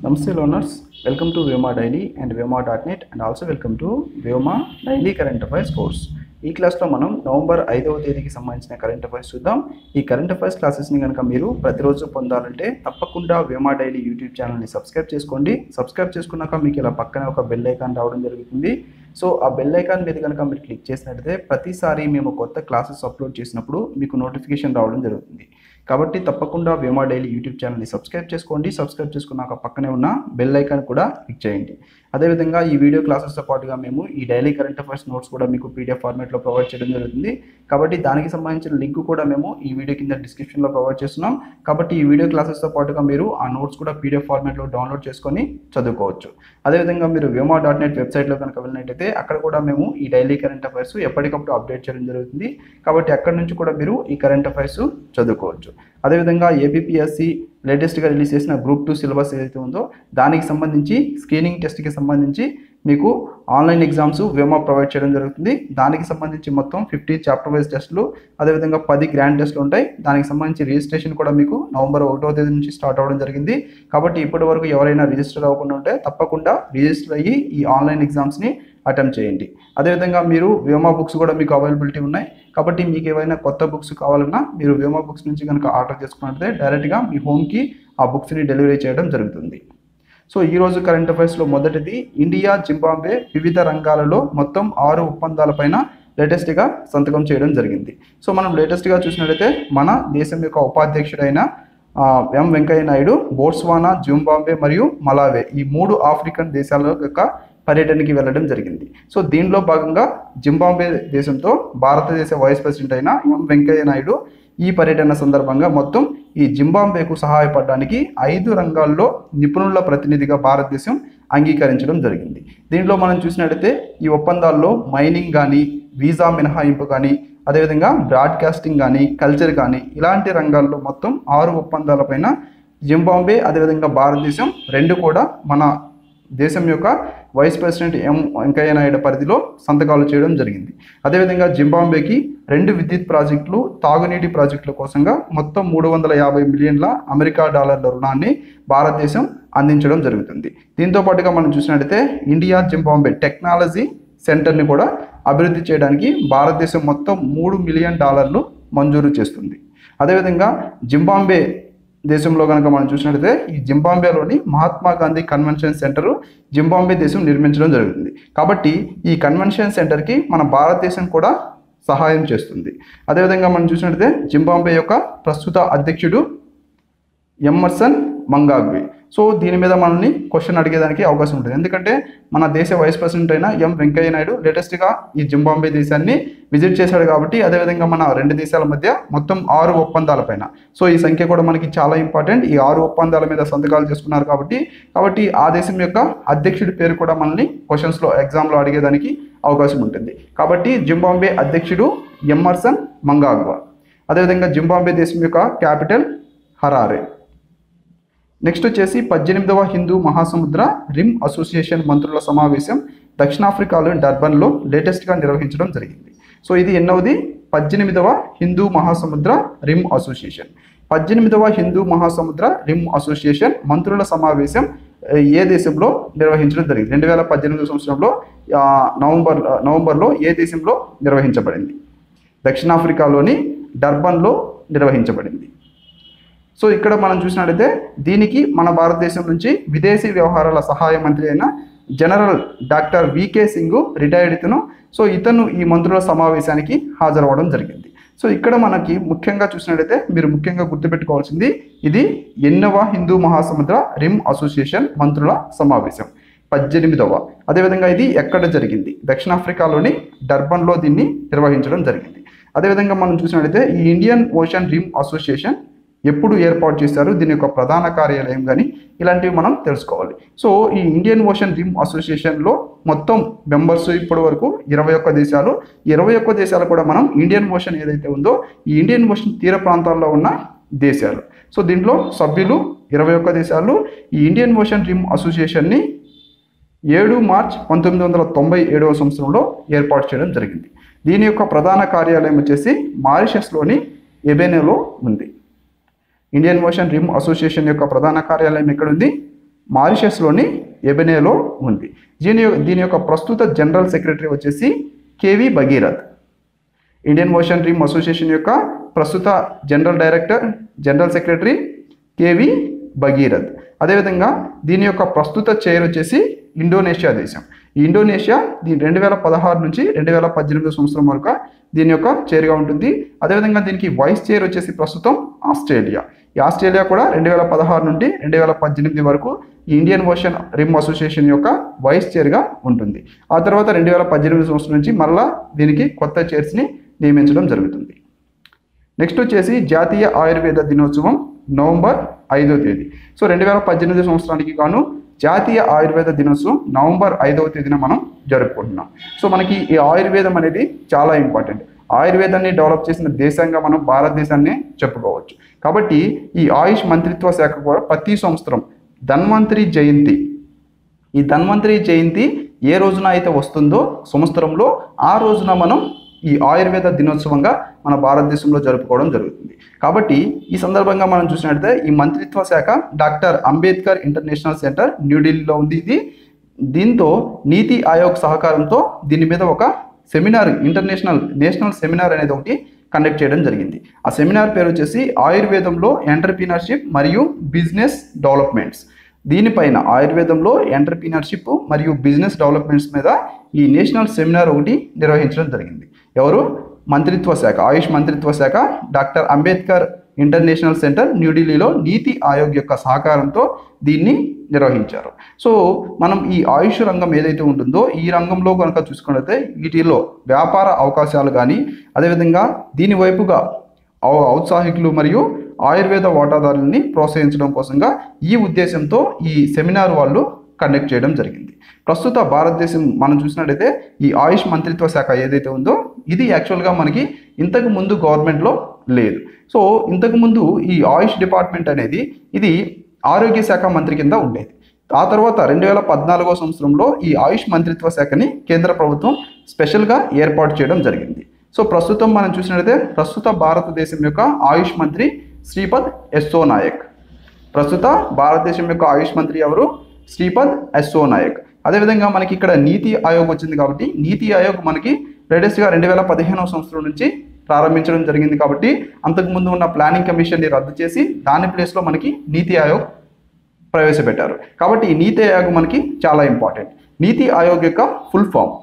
Namaste learners, welcome to Vyoma Daily and Vyoma.net and also welcome to Vyoma Daily Current Affairs course. ఈ క్లాస్లో మనం November ఐదవ తేదీకి సంబంధించిన కరెంట్ అఫైర్స్ చూద్దాం ఈ కరెంట్ అఫైర్స్ క్లాసెస్ని కనుక మీరు ప్రతిరోజు పొందాలంటే తప్పకుండా వేమా డైలీ యూట్యూబ్ ఛానల్ని సబ్స్క్రైబ్ చేసుకోండి సబ్స్క్రైబ్ చేసుకున్నాక మీకు ఇలా పక్కనే ఒక బెల్ ఐకాన్ రావడం జరుగుతుంది సో ఆ బెల్ ఐకాన్ మీద కనుక మీరు క్లిక్ చేసినట్లయితే ప్రతిసారి మేము కొత్త క్లాసెస్ అప్లోడ్ చేసినప్పుడు మీకు నోటిఫికేషన్ రావడం జరుగుతుంది కాబట్టి తప్పకుండా వేమా డైలీ యూట్యూబ్ ఛానల్ని సబ్స్క్రైబ్ చేసుకోండి సబ్స్క్రైబ్ చేసుకున్నాక పక్కనే ఉన్న బెల్ ఐకాన్ కూడా క్లిక్ చేయండి అదేవిధంగా ఈ వీడియో క్లాసెస్తో పాటుగా మేము ఈ డైలీ కరెంట్ అఫైర్స్ నోట్స్ కూడా మీకు పీడిఎఫ్ ఫార్మాట్లో ప్రొవైడ్ చేయడం జరుగుతుంది కాబట్టి దానికి సంబంధించిన లింక్ కూడా మేము ఈ వీడియో కింద డిస్క్రిప్షన్లో ప్రొవైడ్ చేస్తున్నాం కాబట్టి ఈ వీడియో క్లాసెస్తో పాటుగా మీరు ఆ నోట్స్ కూడా పీడిఎఫ్ ఫార్మాట్లో డౌన్లోడ్ చేసుకొని చదువుకోవచ్చు అదేవిధంగా మీరు వ్యోమా డాట్ నెట్ వెబ్సైట్లో కనుక వెళ్ళినట్టయితే అక్కడ కూడా మేము ఈ డైలీ కరెంట్ అఫైర్స్ ఎప్పటికప్పుడు అప్డేట్ చేయడం జరుగుతుంది కాబట్టి అక్కడ నుంచి కూడా మీరు ఈ కరెంట్ అఫైర్స్ చదువుకోవచ్చు అదేవిధంగా ఏబిపిఎస్సి లేటెస్ట్గా రిలీజ్ చేసిన గ్రూప్ టూ సిలబస్ ఏదైతే ఉందో దానికి సంబంధించి స్క్రీనింగ్ టెస్ట్కి సంబంధించి మీకు ఆన్లైన్ ఎగ్జామ్స్ వేమా ప్రొవైడ్ చేయడం జరుగుతుంది దానికి సంబంధించి మొత్తం ఫిఫ్టీ చాప్టర్ వైజ్ టెస్టులు అదేవిధంగా పది గ్రాండ్ టెస్టులు ఉంటాయి దానికి సంబంధించి రిజిస్ట్రేషన్ కూడా మీకు నవంబర్ ఒకటో తేదీ నుంచి స్టార్ట్ అవ్వడం జరిగింది కాబట్టి ఇప్పటి వరకు ఎవరైనా రిజిస్టర్ అవ్వకుండా ఉంటే తప్పకుండా రిజిస్టర్ అయ్యి ఈ ఆన్లైన్ ఎగ్జామ్స్ని అటెంప్ట్ చేయండి అదేవిధంగా మీరు వ్యోమా బుక్స్ కూడా మీకు అవైలబిలిటీ ఉన్నాయి కాబట్టి మీకు ఏవైనా కొత్త బుక్స్ కావాలన్నా మీరు వ్యోమా బుక్స్ నుంచి కనుక ఆర్డర్ చేసుకున్నట్లయితే డైరెక్ట్గా మీ హోమ్కి ఆ బుక్స్ని డెలివరీ చేయడం జరుగుతుంది సో ఈరోజు కరెంట్ అఫైర్స్లో మొదటిది ఇండియా జింబాంబే వివిధ రంగాలలో మొత్తం ఆరు ఒప్పందాలపైన లేటెస్ట్గా సంతకం చేయడం జరిగింది సో మనం లేటెస్ట్గా చూసినట్లయితే మన దేశం యొక్క ఉపాధ్యక్షుడైన ఆ, M Venkaiah Naidu Botswana Zimbabwe మరియు మలావే ఈ మూడు ఆఫ్రికన్ దేశాల యొక్క పర్యటనకి వెళ్ళడం జరిగింది సో దీనిలో భాగంగా జింబాంబే దేశంతో భారతదేశ వైస్ ప్రెసిడెంట్ అయిన ఎం వెంకయ్య నాయుడు ఈ పర్యటన సందర్భంగా మొత్తం ఈ జింబాంబేకు సహాయపడడానికి ఐదు రంగాల్లో నిపుణుల ప్రతినిధిగా భారతదేశం అంగీకరించడం జరిగింది దీంట్లో మనం చూసినట్లయితే ఈ ఒప్పందాల్లో మైనింగ్ కానీ వీసా మినహాయింపు కానీ అదేవిధంగా బ్రాడ్కాస్టింగ్ కానీ కల్చర్ కానీ ఇలాంటి రంగాల్లో మొత్తం ఆరు ఒప్పందాలపైన జింబాంబే అదేవిధంగా భారతదేశం రెండు కూడా మన దేశం యొక్క vice president M Venkaiah Naidu పరిధిలో సంతకాలు చేయడం జరిగింది అదేవిధంగా జింబాంబేకి రెండు విద్యుత్ ప్రాజెక్టులు తాగునీటి ప్రాజెక్టుల కోసంగా మొత్తం మూడు వందల యాభై మిలియన్ల అమెరికా డాలర్ల రుణాన్ని భారతదేశం అందించడం జరుగుతుంది దీంతో పాటుగా మనం చూసినట్లయితే ఇండియా జింబాంబే టెక్నాలజీ సెంటర్ని కూడా అభివృద్ధి చేయడానికి భారతదేశం మొత్తం మూడు మిలియన్ డాలర్లు మంజూరు చేస్తుంది అదేవిధంగా జింబాంబే దేశంలో కనుక మనం చూసినట్లయితే ఈ జింబాంబేలోని Mahatma Gandhi convention centre Zimbabwe దేశం నిర్మించడం జరుగుతుంది కాబట్టి ఈ కన్వెన్షన్ సెంటర్కి మన భారతదేశం కూడా సహాయం చేస్తుంది అదేవిధంగా మనం చూసినట్లయితే జింబాంబే యొక్క ప్రస్తుత అధ్యక్షుడు ఎమ్మర్సన్ మంగాగ్వి సో దీని మీద మనల్ని క్వశ్చన్ అడిగేదానికి అవకాశం ఉంటుంది ఎందుకంటే మన దేశ వైస్ ప్రెసిడెంట్ అయిన ఎం వెంకయ్య నాయుడు లేటెస్ట్గా ఈ జింబాంబే దేశాన్ని విజిట్ చేశాడు కాబట్టి అదేవిధంగా మన రెండు దేశాల మధ్య మొత్తం ఆరు ఒప్పందాలపైన సో ఈ సంఖ్య కూడా మనకి చాలా ఇంపార్టెంట్ ఈ ఆరు ఒప్పందాల మీద సంతకాలు చేసుకున్నారు కాబట్టి కాబట్టి ఆ దేశం యొక్క అధ్యక్షుడి పేరు కూడా మనల్ని క్వశ్చన్స్లో ఎగ్జామ్లో అడిగేదానికి అవకాశం ఉంటుంది కాబట్టి జింబాంబే అధ్యక్షుడు ఎమ్మర్సన్ మంగాగ్వా అదేవిధంగా జింబాంబే దేశం యొక్క క్యాపిటల్ హరారే నెక్స్ట్ వచ్చేసి పద్దెనిమిదవ హిందూ మహాసముద్ర రిమ్ అసోసియేషన్ మంత్రుల సమావేశం దక్షిణాఫ్రికాలోని డర్బన్లో లేటెస్ట్గా నిర్వహించడం జరిగింది సో ఇది ఎన్నవది పద్దెనిమిదవ హిందూ మహాసముద్ర రిమ్ అసోసియేషన్ పద్దెనిమిదవ హిందూ మహాసముద్ర రిమ్ అసోసియేషన్ మంత్రుల సమావేశం ఆ, ఏ దేశంలో నిర్వహించడం జరిగింది రెండు వేల పద్దెనిమిది సంవత్సరంలో ఆ, నవంబర్ నవంబర్లో ఏ దేశంలో నిర్వహించబడింది దక్షిణాఫ్రికాలోని డర్బన్లో నిర్వహించబడింది సో ఇక్కడ మనం చూసినట్లయితే దీనికి మన భారతదేశం నుంచి విదేశీ వ్యవహారాల సహాయ మంత్రి అయిన general doctor VK Singh retired ఇతను సో ఇతను ఈ మంత్రుల సమావేశానికి హాజరవ్వడం జరిగింది సో ఇక్కడ మనకి ముఖ్యంగా చూసినట్లయితే మీరు ముఖ్యంగా గుర్తుపెట్టుకోవాల్సింది ఇది ఎన్నవ హిందూ మహాసముద్ర రిమ్ అసోసియేషన్ మంత్రుల సమావేశం పద్దెనిమిదవ అదేవిధంగా ఇది ఎక్కడ జరిగింది దక్షిణాఫ్రికాలోని డర్బన్లో దీన్ని నిర్వహించడం జరిగింది అదేవిధంగా మనం చూసినట్లయితే ఈ ఇండియన్ ఓషన్ రిమ్ అసోసియేషన్ ఎప్పుడు ఏర్పాటు చేశారు దీని యొక్క ప్రధాన కార్యాలయం కానీ ఇలాంటివి మనం తెలుసుకోవాలి సో ఈ ఇండియన్ ఓషన్ రిమ్ అసోసియేషన్లో మొత్తం మెంబర్స్ ఇప్పటి వరకు ఇరవై ఒక్క దేశాలు ఇరవై ఒక్క దేశాలు కూడా మనం ఇండియన్ ఓషన్ ఏదైతే ఉందో ఈ ఇండియన్ ఓషన్ తీర ప్రాంతాల్లో ఉన్న దేశాలు సో దీంట్లో సభ్యులు ఇరవై ఒక్క దేశాలు ఈ ఇండియన్ ఓషన్ రిమ్ అసోసియేషన్ని ఏడు మార్చ్ పంతొమ్మిది వందల తొంభై ఏడవ సంవత్సరంలో ఏర్పాటు చేయడం జరిగింది దీని యొక్క ప్రధాన కార్యాలయం వచ్చేసి మారిషస్లోని ఎబెనోలో ఉంది ఇండియన్ ఓషన్ రిమ్ అసోసియేషన్ యొక్క ప్రధాన కార్యాలయం ఎక్కడుంది మారిషస్లోని ఎబెనేలో ఉంది దీని యొ- దీని యొక్క ప్రస్తుత జనరల్ సెక్రటరీ వచ్చేసి KV Bhagirath Indian Ocean rim association యొక్క ప్రస్తుత general director general secretary KV Bhagirath అదేవిధంగా దీని యొక్క ప్రస్తుత చైర్ వచ్చేసి ఇండోనేషియా దేశం ఈ ఇండోనేషియా దీని రెండు వేల పదహారు నుంచి రెండు వేల పద్దెనిమిది సంవత్సరం వరకు దీని యొక్క చైర్గా ఉంటుంది అదేవిధంగా దీనికి వైస్ చైర్ వచ్చేసి ప్రస్తుతం ఆస్ట్రేలియా ఈ ఆస్ట్రేలియా కూడా రెండు వేల పదహారు నుండి రెండు వేల పద్దెనిమిది వరకు ఈ ఇండియన్ ఓషన్ రిమ్ అసోసియేషన్ యొక్క వైస్ చైర్గా ఉంటుంది ఆ తర్వాత రెండు వేల పద్దెనిమిది సంవత్సరం నుంచి మరలా దీనికి కొత్త చైర్స్ని నియమించడం జరుగుతుంది నెక్స్ట్ వచ్చేసి జాతీయ ఆయుర్వేద దినోత్సవం నవంబర్ ఐదో తేదీ సో రెండు వేల పద్దెనిమిది సంవత్సరానికి గాను జాతీయ ఆయుర్వేద దినోత్సవం నవంబర్ ఐదవ తేదీన మనం జరుపుకుంటున్నాం సో మనకి ఈ ఆయుర్వేదం అనేది చాలా ఇంపార్టెంట్ ఆయుర్వేదాన్ని డెవలప్ చేసిన దేశంగా మనం భారతదేశాన్ని చెప్పుకోవచ్చు కాబట్టి ఈ ఆయుష్ మంత్రిత్వ శాఖ కూడా ప్రతి సంవత్సరం ధన్వంతరి జయంతి ఈ ధన్వంతరి జయంతి ఏ రోజున అయితే వస్తుందో సంవత్సరంలో ఆ రోజున మనం ఈ ఆయుర్వేద దినోత్సవంగా మన భారతదేశంలో జరుపుకోవడం జరుగుతుంది కాబట్టి ఈ సందర్భంగా మనం చూసినట్లయితే ఈ మంత్రిత్వ శాఖ డాక్టర్ అంబేద్కర్ ఇంటర్నేషనల్ సెంటర్ న్యూఢిల్లీలో ఉంది ఇది దీంతో నీతి ఆయోగ్ సహకారంతో దీని మీద ఒక సెమినార్ ఇంటర్నేషనల్ నేషనల్ సెమినార్ అనేది ఒకటి కండక్ట్ చేయడం జరిగింది ఆ సెమినార్ పేరు వచ్చేసి ఆయుర్వేదంలో ఎంటర్ప్రీనర్షిప్ మరియు బిజినెస్ డెవలప్మెంట్స్ దీనిపైన ఆయుర్వేదంలో ఎంటర్ప్రీనర్షిప్ మరియు బిజినెస్ డెవలప్మెంట్స్ మీద ఈ నేషనల్ సెమినార్ ఒకటి నిర్వహించడం జరిగింది ఎవరు మంత్రిత్వ శాఖ ఆయుష్ మంత్రిత్వ శాఖ డాక్టర్ అంబేద్కర్ ఇంటర్నేషనల్ సెంటర్ న్యూఢిల్లీలో నీతి ఆయోగ్ యొక్క సహకారంతో దీన్ని నిర్వహించారు సో మనం ఈ ఆయుష్ రంగం ఏదైతే ఉంటుందో ఈ రంగంలో కనుక చూసుకున్నట్లయితే వీటిలో వ్యాపార అవకాశాలు కానీ అదేవిధంగా దీని వైపుగా ఔ- ఔత్సాహికులు మరియు ఆయుర్వేద వాటాదారుల్ని ప్రోత్సహించడం కోసంగా ఈ ఉద్దేశంతో ఈ సెమినార్ వాళ్ళు కండక్ట్ చేయడం జరిగింది ప్రస్తుత భారతదేశం మనం చూసినట్టయితే ఈ ఆయుష్ మంత్రిత్వ శాఖ ఏదైతే ఉందో ఇది యాక్చువల్గా మనకి ఇంతకు ముందు గవర్నమెంట్లో లేదు సో ఇంతకు ముందు ఈ ఆయుష్ డిపార్ట్మెంట్ అనేది ఇది ఆరోగ్య శాఖ మంత్రి కింద ఉండేది ఆ తర్వాత రెండు వేల పద్నాలుగో సంవత్సరంలో ఈ ఆయుష్ మంత్రిత్వ శాఖని కేంద్ర ప్రభుత్వం స్పెషల్గా ఏర్పాటు చేయడం జరిగింది సో ప్రస్తుతం మనం చూసినట్లయితే ప్రస్తుత భారతదేశం యొక్క ఆయుష్ మంత్రి శ్రీపద్ ఎస్సో నాయక్ ప్రస్తుత భారతదేశం యొక్క ఆయుష్ మంత్రి ఎవరు శ్రీపద్ ఎస్సో నాయక్ అదేవిధంగా మనకి ఇక్కడ నీతి ఆయోగ్ వచ్చింది కాబట్టి నీతి ఆయోగ్ మనకి లేటెస్ట్గా రెండు వేల పదిహేనవ సంవత్సరం నుంచి ప్రారంభించడం జరిగింది కాబట్టి అంతకుముందు ఉన్న ప్లానింగ్ కమిషన్ని రద్దు చేసి దాని ప్లేస్లో మనకి నీతి ఆయోగ్ ప్రవేశపెట్టారు కాబట్టి ఈ నీతి ఆయోగ్ మనకి చాలా ఇంపార్టెంట్ నీతి ఆయోగ్ యొక్క full form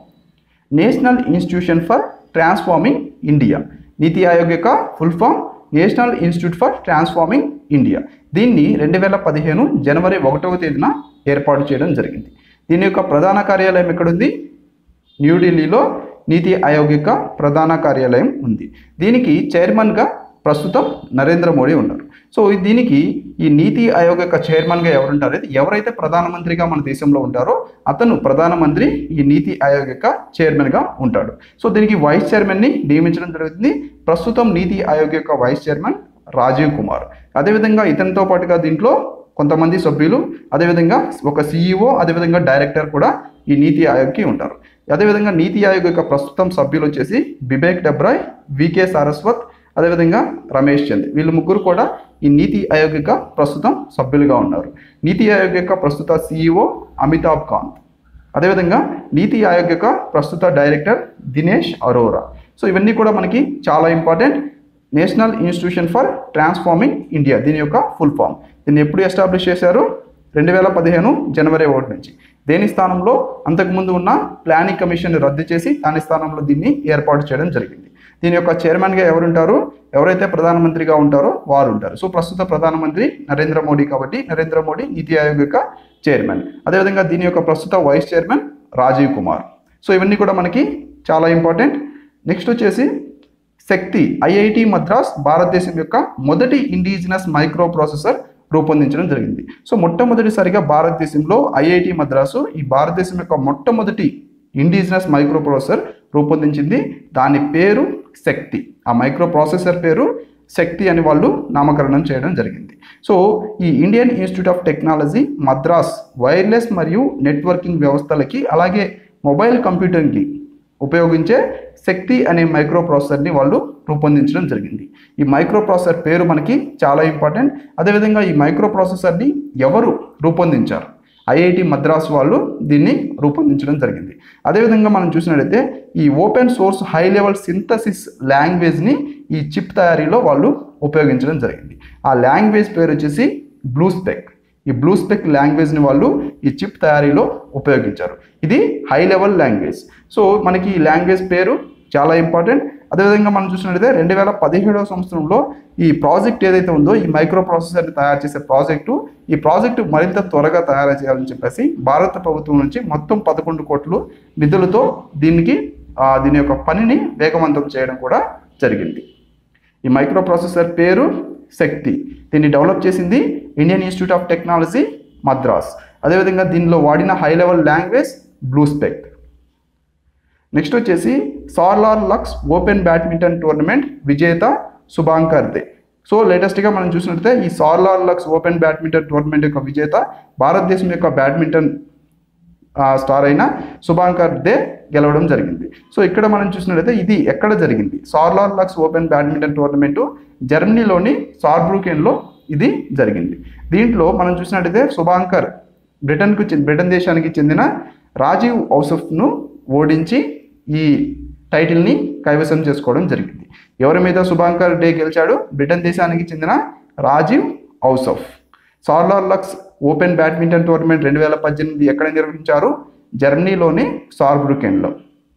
National Institution for Transforming India NITI Aayog యొక్క full form National Institute for Transforming India దీన్ని రెండు వేల పదిహేను జనవరి ఒకటవ తేదీన ఏర్పాటు చేయడం జరిగింది దీని యొక్క ప్రధాన కార్యాలయం ఎక్కడుంది న్యూఢిల్లీలో నీతి ఆయోగ్ యొక్క ప్రధాన కార్యాలయం ఉంది దీనికి చైర్మన్గా ప్రస్తుతం నరేంద్ర మోడీ ఉన్నారు సో దీనికి ఈ నీతి ఆయోగ్ యొక్క చైర్మన్గా ఎవరుంటారు అయితే ఎవరైతే ప్రధానమంత్రిగా మన దేశంలో ఉంటారో అతను ప్రధానమంత్రి ఈ నీతి ఆయోగ్ యొక్క చైర్మన్గా ఉంటాడు సో దీనికి వైస్ చైర్మన్ని నియమించడం జరుగుతుంది ప్రస్తుతం నీతి ఆయోగ్ యొక్క వైస్ చైర్మన్ రాజీవ్ కుమార్ అదేవిధంగా ఇతనితో పాటుగా దీంట్లో కొంతమంది సభ్యులు అదేవిధంగా ఒక సీఈఓ అదేవిధంగా డైరెక్టర్ కూడా ఈ నీతి ఆయోగ్కి ఉంటారు అదేవిధంగా నీతి ఆయోగ్ యొక్క ప్రస్తుతం సభ్యులు వచ్చేసి బిబేక్ డెబ్రాయ్ వికే సారస్వత్ అదేవిధంగా రమేష్ చంద్ వీళ్ళు ముగ్గురు కూడా ఈ నీతి ఆయోగ్ యొక్క ప్రస్తుతం సభ్యులుగా ఉన్నారు నీతి ఆయోగ్ యొక్క ప్రస్తుత సీఈఓ అమితాబ్ కాంత్ అదేవిధంగా నీతి ఆయోగ్ యొక్క ప్రస్తుత డైరెక్టర్ దినేష్ అరోరా సో ఇవన్నీ కూడా మనకి చాలా important National Institution for Transforming India దీని యొక్క ఫుల్ ఫామ్ దీన్ని ఎప్పుడు ఎస్టాబ్లిష్ చేశారు రెండు వేల పదిహేను జనవరి ఒకటి నుంచి దేని స్థానంలో అంతకుముందు ఉన్న ప్లానింగ్ కమిషన్ రద్దు చేసి దాని స్థానంలో దీన్ని ఏర్పాటు చేయడం జరిగింది దీని యొక్క చైర్మన్గా ఎవరుంటారు ఎవరైతే ప్రధానమంత్రిగా ఉంటారో వారు ఉంటారు సో ప్రస్తుత ప్రధానమంత్రి నరేంద్ర మోడీ కాబట్టి నరేంద్ర మోడీ నీతి ఆయోగ్ యొక్క చైర్మన్ అదేవిధంగా దీని యొక్క ప్రస్తుత vice chairman Rajiv Kumar so ఇవన్నీ కూడా మనకి చాలా ఇంపార్టెంట్ నెక్స్ట్ వచ్చేసి శక్తి ఐఐటి మద్రాస్ భారతదేశం యొక్క మొదటి ఇండిజినస్ మైక్రో ప్రాసెసర్ రూపొందించడం జరిగింది సో మొట్టమొదటిసారిగా భారతదేశంలో ఐఐటి మద్రాసు ఈ భారతదేశం యొక్క మొట్టమొదటి ఇండిజినస్ మైక్రో ప్రాసెసర్ రూపొందించింది దాని పేరు శక్తి ఆ మైక్రో ప్రాసెసర్ పేరు శక్తి అని వాళ్ళు నామకరణం చేయడం జరిగింది సో ఈ Indian Institute of Technology Madras wireless మరియు నెట్వర్కింగ్ వ్యవస్థలకి అలాగే మొబైల్ కంప్యూటింగ్కి ఉపయోగించే శక్తి అనే మైక్రో ప్రాసెసర్ని వాళ్ళు రూపొందించడం జరిగింది ఈ మైక్రో ప్రాసెసర్ పేరు మనకి చాలా ఇంపార్టెంట్ అదేవిధంగా ఈ మైక్రో ప్రాసెసర్ని ఎవరు రూపొందించారు ఐఐటి మద్రాస్ వాళ్ళు దీన్ని రూపొందించడం జరిగింది అదేవిధంగా మనం చూసినట్లయితే ఈ open source high level synthesis లాంగ్వేజ్ని ఈ చిప్ తయారీలో వాళ్ళు ఉపయోగించడం జరిగింది ఆ లాంగ్వేజ్ పేరు వచ్చేసి బ్లూస్పెక్ ఈ బ్లూస్పెక్ లాంగ్వేజ్ని వాళ్ళు ఈ చిప్ తయారీలో ఉపయోగించారు ఇది హై లెవెల్ లాంగ్వేజ్ సో మనకి ఈ లాంగ్వేజ్ పేరు చాలా ఇంపార్టెంట్ అదేవిధంగా మనం చూసినట్లయితే రెండు వేల పదిహేడవ సంవత్సరంలో ఈ ప్రాజెక్ట్ ఏదైతే ఉందో ఈ మైక్రో ప్రాసెసర్ని తయారు చేసే ప్రాజెక్టు ఈ ప్రాజెక్టు మరింత త్వరగా తయారు చేయాలని చెప్పేసి భారత ప్రభుత్వం నుంచి మొత్తం పదకొండు కోట్లు నిధులతో దీనికి ఆ, దీని యొక్క పనిని వేగవంతం చేయడం కూడా జరిగింది ఈ మైక్రో ప్రాసెసర్ పేరు శక్తి దీన్ని డెవలప్ చేసింది Indian Institute of Technology Madras అదేవిధంగా దీనిలో వాడిన high level language Bluespec next వచ్చేసి Saarlorlux open badminton tournament విజేత శుభాంకర్ దే సో లేటెస్ట్గా మనం చూసినట్లయితే ఈ Saarlorlux open badminton tournament యొక్క విజేత భారతదేశం యొక్క బ్యాడ్మింటన్ ఆ, స్టార్ అయిన శుభాంకర్ దే గెలవడం జరిగింది సో ఇక్కడ మనం చూసినట్లయితే ఇది ఎక్కడ జరిగింది Saarlorlux open badminton tournament జర్మనీలోని సార్బ్రూకెన్లో ఇది జరిగింది దీంట్లో మనం చూసినట్లయితే శుభాంకర్ బ్రిటన్కు చె- బ్రిటన్ దేశానికి చెందిన రాజీవ్ ఔసఫ్ను ఓడించి ఈ టైటిల్ని కైవసం చేసుకోవడం జరిగింది ఎవరి మీద శుభాంకర్ డే గెలిచాడు బ్రిటన్ దేశానికి చెందిన Rajiv Ouseph Saarlorlux open badminton tournament రెండు వేల పద్దెనిమిది ఎక్కడ నిర్వహించారు జర్మనీలోని సార్బ్రుకెన్లో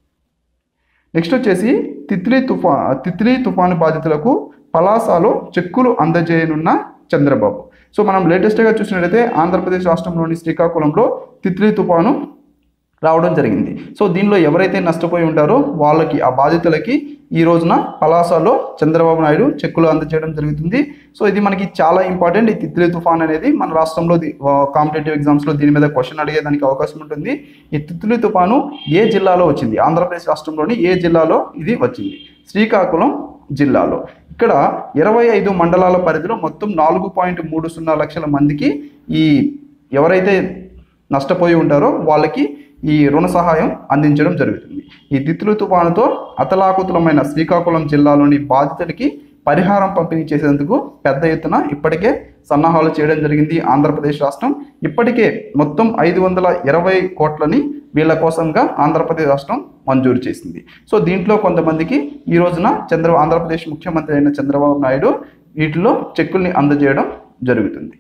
నెక్స్ట్ వచ్చేసి తిత్లీ తుఫా తిత్లీ తుఫాను బాధితులకు పలాసాలో చెక్కులు అందజేయనున్న చంద్రబాబు సో మనం లేటెస్ట్గా చూసినట్లయితే ఆంధ్రప్రదేశ్ రాష్ట్రంలోని శ్రీకాకుళంలో తిత్లీ తుఫాను రావడం జరిగింది సో దీనిలో ఎవరైతే నష్టపోయి ఉంటారో వాళ్ళకి ఆ బాధితులకి ఈ రోజున పలాసలో చంద్రబాబు నాయుడు చెక్కులు అందజేయడం జరుగుతుంది సో ఇది మనకి చాలా ఇంపార్టెంట్ ఈ తిత్లీ తుఫాన్ అనేది మన రాష్ట్రంలో కాంపిటేటివ్ ఎగ్జామ్స్లో దీని మీద క్వశ్చన్ అడిగేదానికి అవకాశం ఉంటుంది ఈ తిత్లీ తుఫాను ఏ జిల్లాలో వచ్చింది ఆంధ్రప్రదేశ్ రాష్ట్రంలోని ఏ జిల్లాలో ఇది వచ్చింది శ్రీకాకుళం జిల్లాలో ఇక్కడ ఇరవై ఐదు మండలాల పరిధిలో మొత్తం నాలుగు పాయింట్ మూడు సున్నా లక్షల మందికి ఈ ఎవరైతే నష్టపోయి ఉంటారో వాళ్ళకి ఈ రుణ సహాయం అందించడం జరుగుతుంది ఈ తిత్లు తుఫానుతో అతలాకుతలమైన శ్రీకాకుళం జిల్లాలోని బాధితులకి పరిహారం పంపిణీ చేసేందుకు పెద్ద ఎత్తున ఇప్పటికే సన్నాహాలు చేయడం జరిగింది ఆంధ్రప్రదేశ్ రాష్ట్రం ఇప్పటికే మొత్తం ఐదు వందల ఇరవై కోట్లని వీళ్ళ కోసంగా ఆంధ్రప్రదేశ్ రాష్ట్రం మంజూరు చేసింది సో దీంట్లో కొంతమందికి ఈ రోజున చంద్ర ఆంధ్రప్రదేశ్ ముఖ్యమంత్రి అయిన చంద్రబాబు నాయుడు వీటిలో చెక్కుల్ని అందజేయడం జరుగుతుంది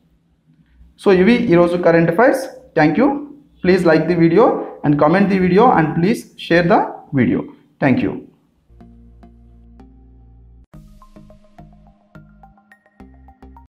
సో ఇవి ఈరోజు current affairs thank you please like the video and comment the video and please share the video thank you